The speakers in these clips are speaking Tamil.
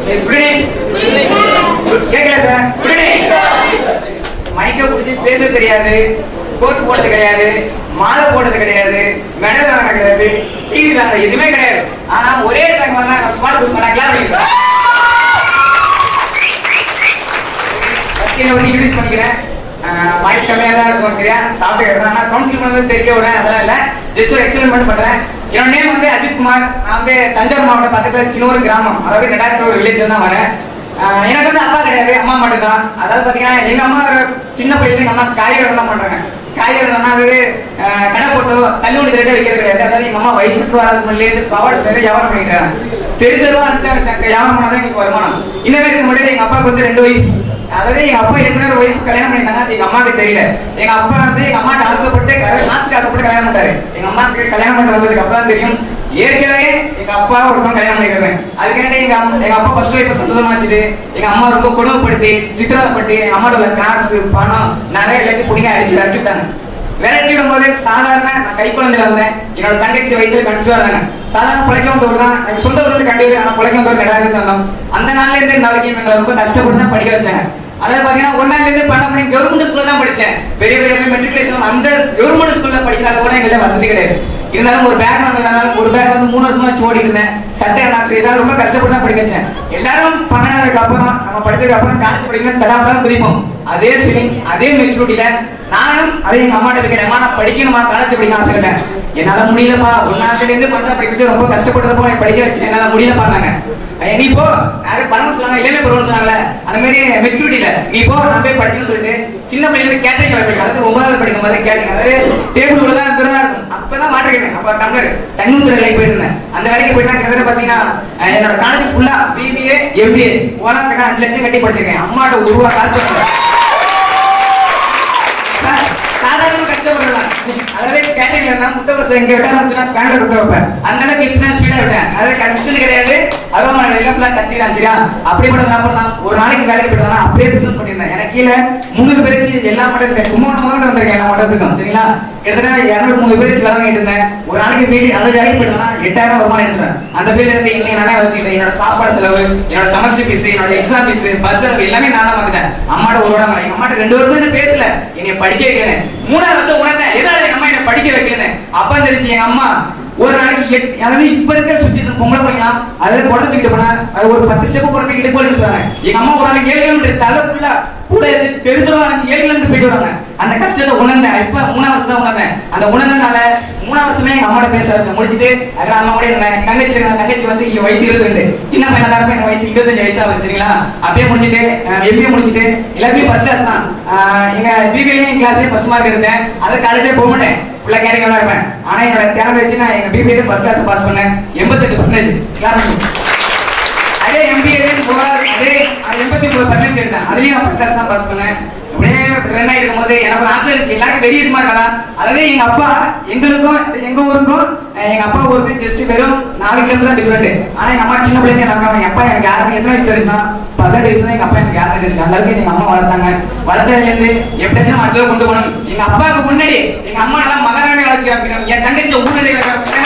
குட் ஈவினிங் கேட்கல சார் குட் ஈவினிங் மைக்க பிடிச்சி பேச தெரியாது கோட் போடுறது கிடையாது மாலை போடுறது கிடையாது மெடல் வாங்க கிடையாது டிவி வாங்க எதுவுமே கிடையாது ஆனா ஒரே டைம் வந்தா ஸ்மார்ட் யூஸ் பண்ணா கிளாஸ் பண்ணிக்கிறேன் ஃபர்ஸ்ட் என்ன வந்து இன்ட்ரடியூஸ் பண்ணிக்கிறேன் வாய்ஸ் கம்மியாக தான் இருக்கும் சரியா சாப்பிட்டு கிடக்கும் ஆனால் கவுன்சில் பண்ணது தெரிய விடுறேன் அதெல்லாம் இல்லை ஜஸ்ட் ஒரு எக்ஸ்பிளைன் மட்டும் பண்ணுறேன் என்னோட நேம் வந்து அஜித் குமார் நான் வந்து தஞ்சாவூர் மாவட்டம் பக்கத்தில் சின்ன ஒரு கிராமம் அதாவது ரெண்டாயிரத்தி ஒரு வில்லேஜ் தான் வரேன் ஆஹ் எனக்கு வந்து அப்பா கிடையாது அம்மா மட்டும் தான் அதாவது பார்த்தீங்கன்னா எங்கள் அம்மா ஒரு சின்ன பையன் எங்கள் அம்மா காய்கறி தான் பண்ணுறாங்க காய்கறி அது ஆஹ் கடை போட்டோ தள்ளுவண்டி ரேட்டை வைக்கிறது கிடையாது அதாவது எங்கள் அம்மா வயசுக்கு வராத முன்னாடிலேருந்து பவர்ஸ் வேறு வியாபாரம் பண்ணிக்கிறாங்க தெரு தெருவா அனுப்பிச்சு வியாபாரம் பண்ணாதான் எங்களுக்கு வருமானம் இன்னும் இதுக்கு முன்னாடி எங்கள் அப்பாவுக்கு வந்து ரெண்டு வயசு அதாவது எங்க அப்பா ஏற்கனவே ஒய்ஃப் கல்யாணம் பண்ணிட்டாங்க அது எங்க அம்மாவுக்கு தெரியல எங்க அப்பா வந்து எங்க அம்மாட்ட ஆசைப்பட்டு கல்யாணம் காசுக்கு ஆசைப்பட்டு கல்யாணம் பண்ணாரு எங்க அம்மாவுக்கு கல்யாணம் பண்ண வந்ததுக்கு அப்புறம் தான் தெரியும் ஏற்கனவே எங்க அப்பா ஒருத்தவங்க கல்யாணம் பண்ணிக்கிறேன் அதுக்காண்டி எங்க அம்மா எங்க அப்பா ஃபர்ஸ்ட் ஒய்ஃப் சந்தோஷமா வச்சுட்டு எங்க அம்மா ரொம்ப கொடுமைப்படுத்தி சித்திரவதைப்பட்டு எங்க அம்மாட்ட உள்ள காசு பணம் நிறைய எல்லாத்தையும் பிடிங்க அடிச்சு விரட்டிட்டாங்க விரட்டி விடும்போது சாதாரண நான் கை குழந்தையில வந்தேன் என்னோட தங்கச்சி வயிற்றுல கன்சீவ் இருந்தாங்க சாதாரண பிழைக்க வந்தவர் தான் எனக்கு சொந்த ஊர்ல கண்டிப்பா ஆனா பிழைக்க வந்தவர் கிடையாது இருந்தோம் அந்த நாள்ல இருந்து இந்த நாளைக்கு எங்களை ரொம்ப கஷ்டப்பட்டு தான் படிக்க வச்சாங்க அதாவது பாத்தீங்கன்னா ஒன்னால இருந்து பன்னெண்டு மணி கவர்மெண்ட் ஸ்கூல்ல தான் படிச்சேன் பெரிய பெரிய மெட்ரிகுலேஷன் அந்த கவர்மெண்ட் ஸ்கூல்ல படிக்கிறாங்க கூட எங்களுக்கு வசதி கிடையாது இருந்தாலும் ஒரு பேக் வாங்கினாலும் ஒரு பேக் வந்து மூணு வருஷமா வச்சு ஓடிட்டு இருந்தேன் சட்டை நான் செய்தாலும் ரொம்ப கஷ்டப்பட்டு தான் படிக்க வச்சேன் எல்லாரும் பன்னெண்டாவதுக்கு அப்புறம் நம்ம படிச்சதுக்கு அப்புறம் காலேஜ் படிக்கணும் தடாப்பதான் குதிப்போம் அதே ஃபீலிங் அதே மெச்சூரிட்டியில நானும் அதே எங்க அம்மாட்ட இருக்கேன் நான் படிக்கணுமா காலேஜ் படிக்க ஆசைப்பட்டேன் என்னால முடியலப்பா ஒன்னாத்துல இருந்து பன்னெண்டு படிக்க வச்சு ரொம்ப கஷ்டப்பட்டதப்போ எனக்கு படிக்க வச்சு என்னால முடியலப்பா நாங்க ஏய், நீ போ நிறைய பணம் சொன்னாங்க இளமை பருவம் சொன்னாங்கல்ல அந்த மாதிரி மெச்சூரிட்டியில நீ போ நான் போய் படிக்கணும்னு சொல்லிட்டு சின்ன பையனுக்கு கேட்டரிங் கிளம்பி அதாவது ஒன்பதாவது படிக்கும் போது கேட்டரிங் அதாவது டேபிள் உள்ள தான் திறனா இருக்கும் அப்பதான் மாட்டிருக்கேன் அப்ப டம்ளர் தண்ணி ஊத்துற வேலைக்கு போயிருந்தேன் அந்த வேலைக்கு போயிட்டா கிட்டத்தட்ட பாத்தீங்கன்னா அஹ், என்னோட காலேஜ் ஃபுல்லா பிபிஏ எம்பிஏ போனா அஞ்சு லட்சம் கட்டி படிச்சிருக்கேன் அம்மாட்ட ஒரு ரூபா காசு வாங்கல. சார், சாதாரண கஷ்டப்படுறேன் அதாவது கேட்டரிங்ல நான் முட்டை கோசை எங்க விட்டா இருந்துச்சுன்னா ஸ்டாண்டர்ட் விட்டு வைப்பேன் அந்த அளவுக்கு இன்சூரன்ஸ் ஸ்பீடா விட்டேன் அதாவது கமிஷன் கிடையாது அதுவும் நான் எல்லாம் ஃபுல்லா கத்தி தான் சரியா அப்படிப்பட்ட நான் தான் ஒரு நாளைக்கு வேலைக்கு போயிட்டு வந்தா அப்படியே பிசினஸ் பண்ணியிருந்தேன் எனக்கு கீழே முந்நூறு பேருக்கு எல்லா மட்டத்துக்கு கும்பகோணம் முதல்ல வந்திருக்கேன் எல்லா மட்டத்துக்கும் சரிங்களா கிட்டத்தட்ட இரநூறு மூணு பேர் வேலை வாங்கிட்டு இருந்தேன் ஒரு நாளைக்கு வீடு அந்த வேலைக்கு போயிட்டு வந்தா எட்டாயிரம் வருமானம் எடுத்துறேன் அந்த ஃபீல்ட்ல இருந்து இன்னைக்கு நானே வச்சுக்கிட்டேன் என்னோட சாப்பாடு செலவு என்னோட செமஸ்டர் ஃபீஸ் என்னோட எக்ஸாம் ஃபீஸ் பஸ் செலவு எல்லாமே நான் தான் வந்துட்டேன் அம்மாட்ட ஒரு வாரம் எங்க அம்மாட்ட ரெண்டு வருஷம் என்ன பேசல என்னை படிக்க வைக்கணும் மூணாவது வருஷம் உணர்ந்தேன் எதாவது எங்க அம்மா என்ன படிக்க வைக்கலன்னு அப்ப தெரிஞ்சு எங்க அம்மா ஒரு நாளைக்கு எட்டு அதாவது இப்ப இருக்க சுச்சுவேஷன் பொம்பளை பிள்ளைங்களா அதாவது குழந்தை தூக்கிட்டு போனா அது ஒரு பத்து ஸ்டெப் போறப்ப இடுப்பு வலின்னு சொல்றாங்க எங்க அம்மா ஒரு நாளைக்கு ஏழு கிலோமீட்டர் தலை ஃபுல்லா கூட வச்சு தெருதுருவா நினைச்சு ஏழு கிலோமீட்டர் போயிட்டு வராங்க அந்த கஷ்டத்தை உணர்ந்தேன் இப்ப மூணாவது வருஷம் தான் உணர்ந்தேன் அந்த உணர்ந்தனால மூணாவது வருஷமே எங்க அம்மாட்ட பேச வச்சேன் முடிச்சுட்டு அப்புறம் அம்மா கூட இருந்தேன் தங்கச்சி இருந்தா. தங்கச்சி வந்து இங்க வயசு இருபத்தி ரெண்டு சின்ன பையனா தான் இருப்பேன் எனக்கு வயசு இருபத்தஞ்சு வயசா ஆகுது சரிங்களா அப்படியே முடிச்சுட்டு எம்பிஏ முடிச்சுட்டு எல்லாருமே ஃபர்ஸ்ட் கிளாஸ் தான் அஹ் எங்க பிபிஏ கிளாஸே ஃபர்ஸ்ட் மார்க் எடுத்தேன் அதை காலேஜே போக மாட்டேன் ஃபுல்லா கேரிங் தான் இருப்பேன் ஆனா என்னோட திறமை வச்சு நான் எங்க பிபிஏ ஃபர்ஸ்ட் கிளாஸ் பாஸ் பண்ணேன் எண்பத்தெட்டு பர்சன்டேஜ் கிளாஸ் அதே எம்பிஏ அதே எண்பத்தி மூணு பர்சன்டேஜ் எடுத்தேன் அதுலயும் ஃபர்ஸ்ட் கிளாஸ் தான் பாஸ் பண்ணேன் அப்படியே ரன் ஆயிட்டு இருக்கும்போது எனக்கு ஒரு ஆசை இருந்துச்சு எல்லாருக்கும் வெளியே இருமா இருக்கா அதாவது எங்க அப்பா எங்களுக்கும் எங்க ஊருக்கும் அஹ் எங்க அப்பா ஊருக்கு ஜஸ்ட் வெறும் நாலு கிலோமீட்டர் தான் டிஃபரெண்ட் ஆனா எங்க அம்மா சின்ன பிள்ளைங்க நாங்க எங்க அப்பா எனக்கு யாருக்கு எத்தனை வயசு இருந்துச்சா பதினெட்டு வயசு தான் எங்க அப்பா எனக்கு யாருக்கு இருந்துச்சு அந்த அளவுக்கு எங்க அம்மா வளர்த்தாங்க வளர்த்ததுல இருந்து எப்படியாச்சும் அடுத்த கொண்டு போகணும் எங்க அப்பாவுக்கு முன்னாடி எங்க அம்மா நல்லா மகராமே வளர்ச்சி காமிக்கணும் என் தங்கச்சி ஊரில்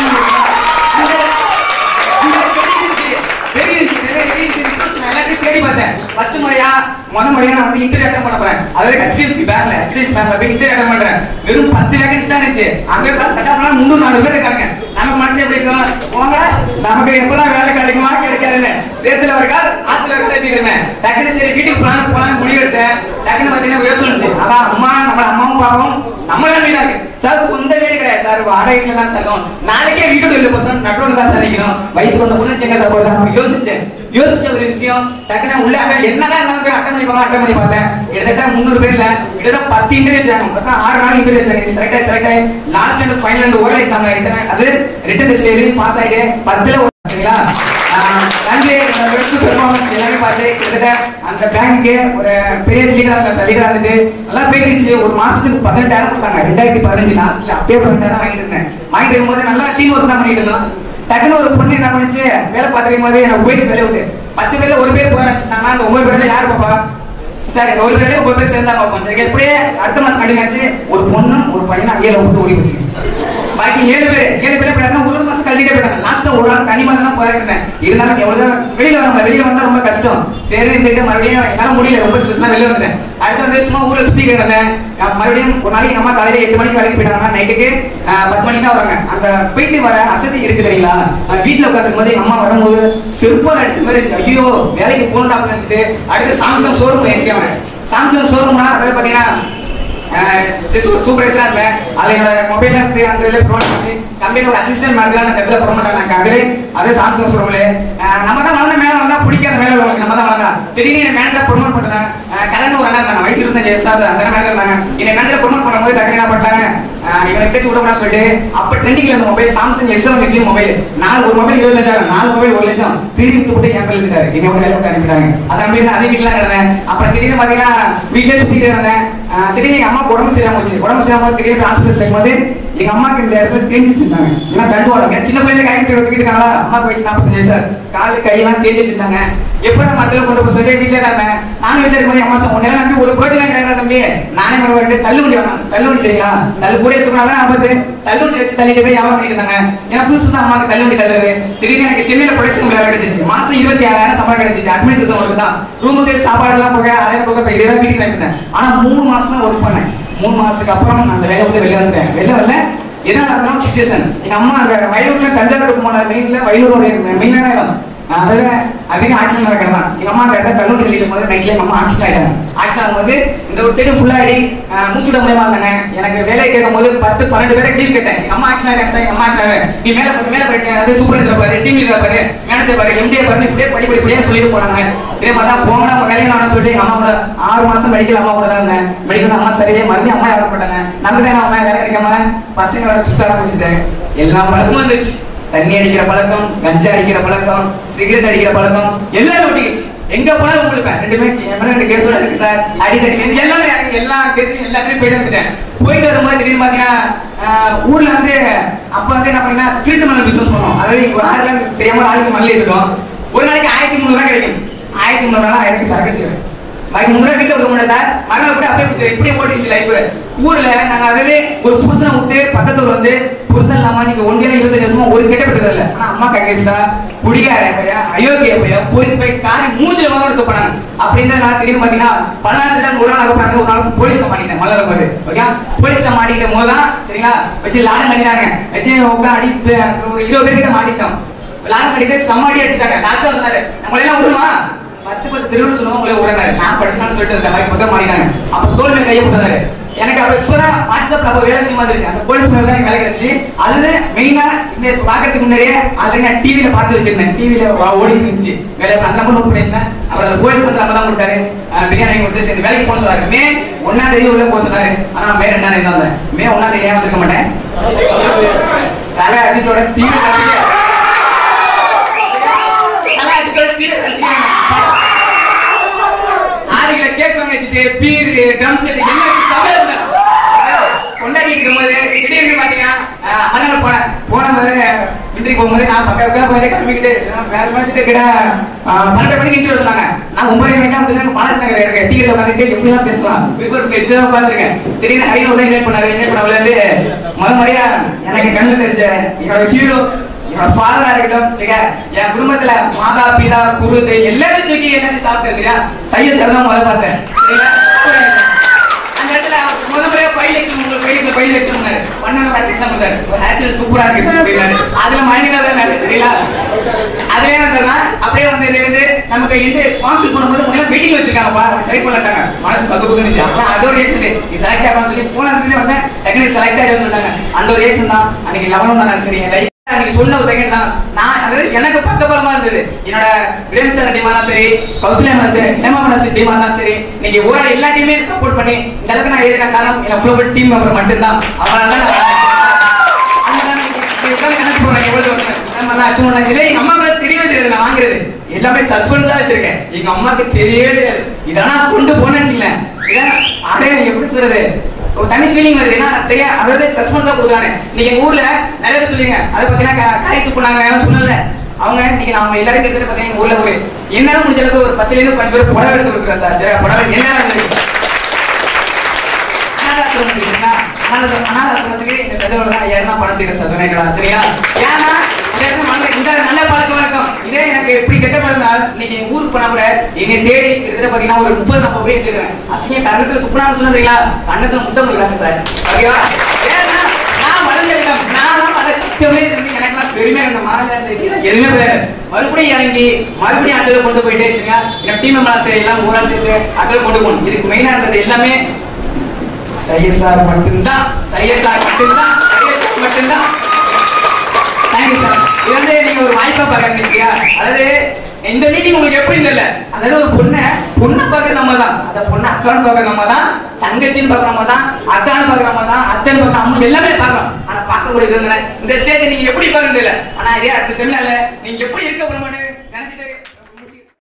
எல்லாத்தையும் தேடி பார்த்தேன் ஃபர்ஸ்ட் முறையா முத முறையா நான் வந்து இன்டர்வியூ அட்டன் பண்ண போறேன் அதாவது ஹெச்டிஎஃப்சி பேங்க்ல ஹெச்டிஎஃப்சி பேங்க்ல போய் இன்டர்வியூ அட்டன் பண்றேன் வெறும் பத்து வேகன்சி தான் இருந்துச்சு அங்கே பார்த்து கட்டா போனா முந்நூறு நானூறு பேர் இருக்காங்க நமக்கு மனசு எப்படி இருக்கும் போங்க நமக்கு எப்பதான் வேலை கிடைக்குமா கிடைக்காதுன்னு சேத்துல ஒரு கால் ஆத்துல ஒரு கால் வச்சுட்டு இருந்தேன் டக்குனு சரி வீட்டுக்கு போலான்னு போலான்னு முடிவு எடுத்தேன் டக்குனு பாத்தீங்கன்னா யோசனை இருந்துச்சு அதான் அம்மா நம்ம அம்மாவும் பாவம் நம்மள வீடா இருக்கு சார் சொந்த வீடு கிடையாது சார் வாடகைல தான் செல்லும் நாளைக்கே வீட்டு வெளில போசணும் நடுவில் தான் சார் நிக்கணும் வயசு வந்த பொண்ணு செங்க சார் போட்டு யோசிச்சேன் யோசிச்ச ஒரு விஷயம் டக்குனு உள்ள அவன் என்னதான் இருந்தாலும் போய் அட்டன் பண்ணி பார்க்க அட்டன் பண்ணி பார்த்தேன் கிட்டத்தட்ட முந்நூறு பேர்ல கிட்டத்தட்ட பத்து இன்டர்வியூ வச்சாங்க மொத்தம் ஆறு நாள் இன்டர்வியூ வச்சாங்க செலக்ட் ஆகி செலக்ட் ஆகி last and final and oral exam ஆகிட்டேன் அது ரிட்டன் டெஸ்ட் எழுதி பாஸ் ஆயிட்டு பத்துல ஒரு- சரிங்களா தஞ்சை வெற்றி பெர்ஃபார்மன்ஸ் எல்லாமே பார்த்து கிட்டத்தட்ட அந்த பேங்க்கு ஒரு பெரிய லீடரா லீடரா இருந்துட்டு நல்லா போயிருந்துச்சு ஒரு மாசத்துக்கு பதினெட்டாயிரம் கொடுத்தாங்க ரெண்டாயிரத்தி பதினஞ்சு லாஸ்ட்ல அப்படியே பதினெட்டாயிரம் வாங்கிட்டு இருந்தேன் வாங்கிட்டு இருக்கும்போது நல்லா டீம் ஒர்க் தான் பண்ணிட்டு இருந்தோம் டக்குனு ஒரு பொண்ணு என்ன பண்ணிச்சு வேலை பார்த்துக்கும் போது எனக்கு போயிட்டு வேலை விட்டு பத்து பேர்ல ஒரு பேர் போறேன் நான் அந்த ஒன்பது பேர்ல யார் பாப்பா சார் இந்த ஒரு பேர்ல ஒரு பேர் சேர்ந்தா பார்ப்போம் சரி எப்படியே அடுத்த மாசம் கண்டிப்பாச்சு ஒரு பொண்ணு ஒரு பையன் அங்கேயே விட்டு ஓடி போச்சு பாக்கி ஏழு பேர் ஏழு பேர் போயிட்டாங்க ஒரு மாசம் கழிட்டே போயிட்டாங்க லாஸ்ட்ல ஒரு ஆள் தனி மாதிரி தான் போயிருந்தேன் இருந்தாலும் எவ்வளவு வெளியில வர வெளியில வந்தா ரொம்ப கஷ்டம் கஷ்டம் சரி இருந்துட்டு மறுபடியும் என்னால முடியல ரொம்ப ஸ்ட்ரெஸ்னா வெளில வந்தேன் அடுத்து வந்து சும்மா ஊர்ல சுத்தி கிடந்தேன் அஹ் மறுபடியும் ஒரு நாளைக்கு எங்க அம்மா காலையில எட்டு மணிக்கு வேலைக்கு போயிட்டாங்கன்னா நைட்டுக்கு பத்து மணிக்கு தான் வராங்க அந்த போயிட்டு வர அசதி இருக்கு தெரியுங்களா நான் வீட்டுல உட்காந்துக்கும் போது எங்க அம்மா வரும்போது செருப்பால் அடிச்ச மாதிரி இருந்துச்சு. ஐயோ வேலைக்கு போகணும்டா அப்படின்னு நினைச்சிட்டு அடுத்து சாம்சங் ஷோரூம் ஏறிட்டேன் அவன் சாம்சங் ஷோரூம்னா அதாவது பாத்தீங்கன்னா சூப்பர்வைசரா இருப்பேன் அதுல என்னோட மொபைல் இருந்து அந்த இதுல ப்ரொமோட் பண்ணி கம்பெனி ஒரு அசிஸ்டன்ட் மாதிரி அந்த இடத்துல ப்ரொமோட் பண்ணாங்க அதுல அதே சாம்சங் ஷோரூம்ல நம்ம தான் வளர்ந்த மேல வந்தா பிடிக்காத மேல உள்ளவங்க நம்ம தான் வளர்ந்தா திடீர்னு மேனேஜர் ப்ரொமோட் பண்ணாங்க கலந்து ஒரு அண்ணா இருந்தாங்க வயசு இருபத்தஞ்சு வயசு ஆகுது அந்த மேனேஜர் இருந்தாங்க என்னை மேனேஜர் ப்ரொமோட் பண்ணும்போது டக்குனு என்ன பண்ணிட்டாங்க இவனை பேச்சு விடக்கூடாது சொல்லிட்டு அப்ப ட்ரெண்டிங்ல இருந்த mobile Samsung S seven H mobile நாலு ஒரு மொபைல் இருபது லட்சம் நாலு மொபைல் ஒரு லட்சம் திரும்பி தூக்கிட்டு என் பேர்ல இருக்காரு எங்க ஒரு வேலை அனுப்பிட்டாங்க அதை நம்பி நான் அதே வீட்டுல இருந்தேன் அப்புறம் திடீர்னு பாத்தீங்கன்னா வீட்டுல சுத்திட்டு இருந்தேன் ஆஹ் திடீர்னு எங்க அம்மா உடம்பு சரியாம போச்சு உடம்பு சரியாம போது திடீர்னு ஹாஸ்பிட்டல் செய்யும்போது எங்க அம்மாக்கு இந்த இடத்துல தேஞ்சி வச்சிருந்தாங்க ஏன்னா தண்டு வளங்க சின்ன பிள்ளைங்க கை தூக்கிட்டு இருக்காங்களா அம்மாக்கு வயசு நாற்பத்தஞ்சு வயசு காலு கையெல்லாம் தேஞ்சி வச்சிருந்தாங்க எப்ப நான் மண்டல கொண்டு போய் சொல்லி வீட்டுல இருந்தேன் நானும் வீட்டுல இருக்கும்போது என் அம்மா சொன்ன நம்பி ஒரு பிரோஜனம் கிடையாது தம்பி நானே வந்து தள்ளுவண்டி வாங்க தள்ளுவண்டி தெரியுங்களா தள்ளு கூட எடுத்துக்கலாம் ஆபத்து தள்ளுவண்டி வச்சு தள்ளிட்டு போய் வியாபாரம் பண்ணிட்டு இருந்தாங்க ஏன்னா புதுசு தான் அம்மாக்கு தள்ளுவண்டி தள்ளுறது திடீர்னு எனக்கு சென்னையில ப்ரொடக்ஷன் வேலை கிடைச்சிச்சு மாசம் இருபத்தி ஆறாயிரம் சம்பளம் கிடைச்சிச்சு அட்மினிஸ்ட்ரேஷன் ஒர்க் தான் ரூமுக்கு சாப்பாடு எல்லாம் போக ஆயிரம் போக இப்போ இருபது வீட்டுக்கு அனுப்பிட்டேன் ஆனா மூணு மாசம் தான் ஒர்க் பண்ணேன் மூணு மாசத்துக்கு அப்புறம் நான் அந்த வேலை விட்டு வெளில வந்துட்டேன் வெளில வரல எதனால இருந்தாலும் சுச்சுவேஷன் எங்க அம்மா அங்க வயலூர்ல தஞ்சாவூருக்கு போன மெயின்ல வயலூர் ஒரு மெயினான இடம் அதுல அதிகம் ஆக்சிடென்ட் நடக்கிறது தான் எங்க அம்மா அந்த இடத்துல கல்லூரி வெளியிடும் போது நைட்ல எங்க அம்மா ஆக்சிடென்ட் ஆயிட்டாங்க ஆக்சிடென்ட் ஆகும்போது இந்த ஒரு சைடு ஃபுல்லா அடி ஆஹ் மூச்சு விட முடியாம இருந்தாங்க எனக்கு வேலை கேட்கும் போது பத்து பன்னெண்டு பேரை லீவ் கேட்டேன் எங்க அம்மா ஆக்சிடென்ட் ஆயிடுச்சா எங்க அம்மா ஆக்சிடென்ட் நீ மேல போய் மேல போயிட்டு அது சூப்பர்வைசர் பாரு டீம் லீடர் பாரு மேனேஜர் பாரு எம்டிஏ பாரு இப்படியே படி படி படியே சொல்லிட்டு போனாங்க இதே மாதிரி தான் போங்கடா உங்க வேலையை நான் சொல்லிட்டு எங்க அம்மா கூட ஆறு மாசம் மெடிக்கல் அம்மா கூட தான் இருந்தேன் மெடிக்கல் அம்மா சரியே மறுபடியும் அம்மா இறந்து போட்டாங்க நமக்கு தான் அம்மா வேலை கிடைக்காம பசங்களோட சுத்த ஆரம்பிச்சுட்டாங்க எல்லா பழக்கமும் வந்துச்சு தண்ணி அடிக்கிற பழக்கம் கஞ்சா அடிக்கிற பழக்கம் சிகரெட் அடிக்கிற பழக்கம் எல்லாரும் ஒட்டிக்கிச்சு எங்க போனாலும் உங்களுக்கு ரெண்டுமே என் மேல ரெண்டு கேஸ் இருக்கு சார் அடிக்கடி இது எல்லாமே எனக்கு எல்லா கேஸ்லயும் எல்லாத்துலயும் போயிட்டு வந்துட்டேன் போயிட்டு வரும்போது திடீர்னு பாத்தீங்கன்னா ஆஹ், ஊர்ல வந்து அப்ப வந்து என்ன பண்ணீங்கன்னா திருட்டு மணல் பிசினஸ் பண்ணோம் அதாவது ஒரு ஆயிரம் தெரியாம ஒரு ஆளுக்கு மணல் இருக்கும் ஒரு நாளைக்கு ஆயிரத்தி முந்நூறு ரூபாய் கிடைக்கும் ஆயிரத்தி முந்நூறு ரூபாய் ஆயிரத்தி சரக்கு வச்சிருவேன் பாக்கி முந்நூறு வீட்டுல கொடுக்க முடியாது சார் மகளை விட்டு அப்படியே பிடிச்சி இப்படியே ஓடிச்சு லைஃப் ஊர்ல நாங்க அதாவது ஒரு புருஷனை விட்டு பக்கத்துல வந்து புருஷன் இல்லாம நீங்க ஒன்றிய இருபத்தஞ்சு வருஷமா ஒரு கெட்ட பேர் இல்ல ஆனா அம்மா கங்கேஷா குடிகார பையன் அயோக்கிய பையன் போய் போய் காரி மூஞ்சில மாதிரி எடுத்து போனாங்க அப்படின்னு நான் திடீர்னு பாத்தீங்கன்னா பன்னாயிரத்து நாள் ஒரு நாள் அகப்பாங்க ஒரு நாள் போலீஸ் மாட்டிட்டேன் மல்லல போது ஓகே போலீஸ் மாட்டிக்கிட்ட போது தான் சரிங்களா வச்சு லாடம் கட்டினாங்க வச்சு உட்காந்து அடிச்சு ஒரு இருபது பேர்கிட்ட மாட்டிட்டோம் லாடம் கட்டிட்டு சமாடி அடிச்சுட்டாங்க டாக்டர் வந்தாரு நம்மள எல்லாம் விடுமா பத்து பத்து திருவிழா சொல்லுவாங்க உங்களே உடனே நான் படிச்சான்னு சொல்லிட்டு இருந்தேன் மாதிரி முதல் மாறினாங்க அப்ப தோல் மேல கையை போட்டாரு எனக்கு அப்ப இப்பதான் வாட்ஸ்அப்ல அப்ப வேலை செய்ய மாதிரி அந்த போலீஸ் மேல தான் எனக்கு வேலை கிடைச்சு அதுல மெயினா இந்த பாக்கிறதுக்கு முன்னாடியே ஆல்ரெடி நான் டிவில பார்த்து வச்சிருந்தேன் டிவில ஓடி இருந்துச்சு வேலை அந்த நம்பர் நோட் பண்ணியிருந்தேன் அப்புறம் அந்த போலீஸ் வந்து நம்ம தான் கொடுத்தாரு அஹ் பிரியாணி கொடுத்து சரி வேலைக்கு போன சொன்னாரு மே ஒன்னாம் தேதி உள்ள போக சொன்னாரு ஆனா மே ரெண்டாம் தேதி தான் வந்தேன் மே ஒன்னாம் தேதி ஏன் வந்திருக்க மாட்டேன் தலை அஜித்தோட தீவிர ரசிகர். தலை அஜித்தோட தீவிர ரசிகர். ஆறுகளை கேக் வாங்கி வச்சுட்டு பீர் ட்ரம் செட் எல்லாமே சமையல் கொண்டாடிட்டு இருக்கும்போது திடீர்னு பாத்தீங்கன்னா அஹ், அதனால போனேன் போன போது இன்றைக்கு போகும்போது நான் பக்கம் பக்கம் போய் கிளம்பிக்கிட்டு நான் வேற மாதிரி கிட்ட பன்னெண்டு மணிக்கு இன்டர்வியூ சொன்னாங்க நான் ஒன்பது மணிக்கு வந்து பாலாஜி நகர் இருக்கேன் டீல உட்காந்துட்டு எப்படிலாம் பேசலாம் பேப்பர் பேசிட்டு உட்காந்துருக்கேன் திடீர்னு ஹரின் உள்ள இன்வைட் பண்ணாரு இன்வைட் பண்ண வந்து முத முறையா எனக்கு கண்ணு தெரிஞ்ச என்னோட ஹீரோ என்னோட ஃபாதரா இருக்கட்டும் சரியா என் குடும்பத்துல மாதா பிதா குரு தெய்வம் எல்லாரும் தூக்கி எல்லாத்தையும் சாப்பிட்டு சரியா சையத் சார் தான் முதல்ல பார்த்தேன் சரிங்களா? அந்த இடத்துல முத முறையா பயில் வைக்கணும் உங்களுக்கு பயிலுக்கு பயில் வைக்கணும்னாரு பண்ணணும் பேட்டரி எக்ஸாம் பண்ணாரு ஒரு ஹேர் ஸ்டைல் சூப்பரா இருக்கு அப்படின்னாரு அதுல மைனிங்கா தான் இருக்கு சரிங்களா அதுலயே வந்தா அப்படியே வந்து இதுல இருந்து நமக்கு இது ஃபார்ம் ஃபில் பண்ணும்போது முதல்ல வெயிட்டிங் வச்சிருக்காங்கப்பா சரி பண்ணட்டாங்க மனசு பக்கு பக்கு இருந்துச்சு அப்புறம் அது ஒரு ரியாக்ஷன் நீ செலக்ட் ஆகணும்னு சொல்லி போன இடத்துல வந்தேன் டக்குனு செலக்ட் ஆகிடுன்னு சொல்லிட்டாங்க அந்த ஒரு ரியாக்ஷன் தான் அன்னைக்கு லெவனும் தான் சரி என் லைஃப் அன்னைக்கு சொன்ன ஒரு செகண்ட் தான் நான் அதாவது எனக்கு பக்கபலமா இருந்தது என்னோட பிரேம் சார் டீமா தான் சரி கௌசல்யா மேடம் சரி ஹேமா மேடம் டீமா தான் சரி நீங்க ஓட எல்லா டீமே சப்போர்ட் பண்ணி இந்த அளவுக்கு நான் எழுதின காரணம் என் ஃபுல் டீம் மெம்பர் மட்டும்தான் அவனால தான் நான் நீங்க உட்கார்ந்து கணக்கு போடுறாங்க எவ்வளவு வருஷம். நம்ம எல்லாம் அச்சீவ் பண்ணலாம். இதுல எங்க அம்மா மேல தெரியவே தெரியாது நான் வாங்குறது எல்லாமே சஸ்பென்ஸா வச்சிருக்கேன் எங்க அம்மாக்கு தெரியவே தெரியாது இதெல்லாம் கொண்டு போனேன்னு வச்சுக்கலேன். இதான் அடே எப்படி சொல்றது ஒரு தனி ஃபீலிங் வருது ஏன்னா தெரியா அதாவது சஸ்பென்ஸா கொடுக்குறானே நீங்க எங்க ஊர்ல நிறைய பேர் சொல்லுவீங்க அதை பார்த்தீங்கன்னா கா- காய் துப்புனாங்க எல்லாம் சொல்லல அவங்க இன்னைக்கு நாம எல்லாரும் கிட்ட பார்த்தீங்கன்னா எங்க ஊர்ல ஒரு என்னால முடிஞ்ச அளவுக்கு ஒரு பத்துல இருந்து பத்து பேர் புடவை எடுத்து கொடுக்குறேன் சார் சரி புடவை என்ன அனாதாசிரமம் இருக்குங்களா? அனாதாசிரமம் அனாதாசிரமத்துக்கு இந்த பெற்றோர் தான் ஐயாயிரம் தான் பணம் செய்யற சார் துணைகளா சரியா ஏன்னா இந்த இடத்துல வாங்க. இந்த நல்ல பழக்க வழக்கம் இதே எனக்கு எப்படி கெட்ட பழக்கம் இன்னைக்கு எங்க ஊருக்கு போனா கூட என்னை தேடி கிட்டத்தட்ட பாத்தீங்கன்னா ஒரு முப்பது நாற்பது பேர் இருக்கிறேன் அசிங்க கண்ணத்துல துப்புனான்னு சொன்னீங்களா கண்ணத்துல முத்தம் கொடுக்குறாங்க சார் ஓகேவா ஏன்னா நான் வளர்ந்த விடம் நான் தான் வளர்ச்சி சத்தியமே இருந்து எனக்கெல்லாம் பெருமையா இருந்த மாநில எதுவுமே கிடையாது மறுபடியும் இறங்கி மறுபடியும் அடுத்தது கொண்டு போயிட்டே வச்சுங்க என் டீம் மெம்பரா சரி எல்லாம் ஊரா சேர்த்து அடுத்தது கொண்டு போகணும் இதுக்கு மெயினா இருந்தது எல்லாமே சையசார் மட்டும்தான் சையசார் மட்டும்தான் சையசார் மட்டும்தான் தேங்க்யூ சார் இது வந்து நீங்க ஒரு வாய்ப்பா பாக்குறீங்க அதாவது இந்த மீட்டிங் உங்களுக்கு எப்படி தெரியல அதாவது ஒரு பொண்ணை பொண்ணை பார்க்க நம்ம தான் அந்த பொண்ணை அக்கான்னு பார்க்க நம்ம தான் தங்கச்சின்னு பார்க்க நம்ம தான் அக்கான்னு பார்க்க நம்ம தான் அத்தன் பார்க்க நம்ம எல்லாமே பார்க்கறோம் ஆனா பார்க்க கூடியது இந்த ஸ்டேஜ் நீங்க எப்படி பார்க்க தெரியல ஆனா இதே அடுத்த செமினார்ல நீங்க எப்படி இருக்க போட மாட்டேன்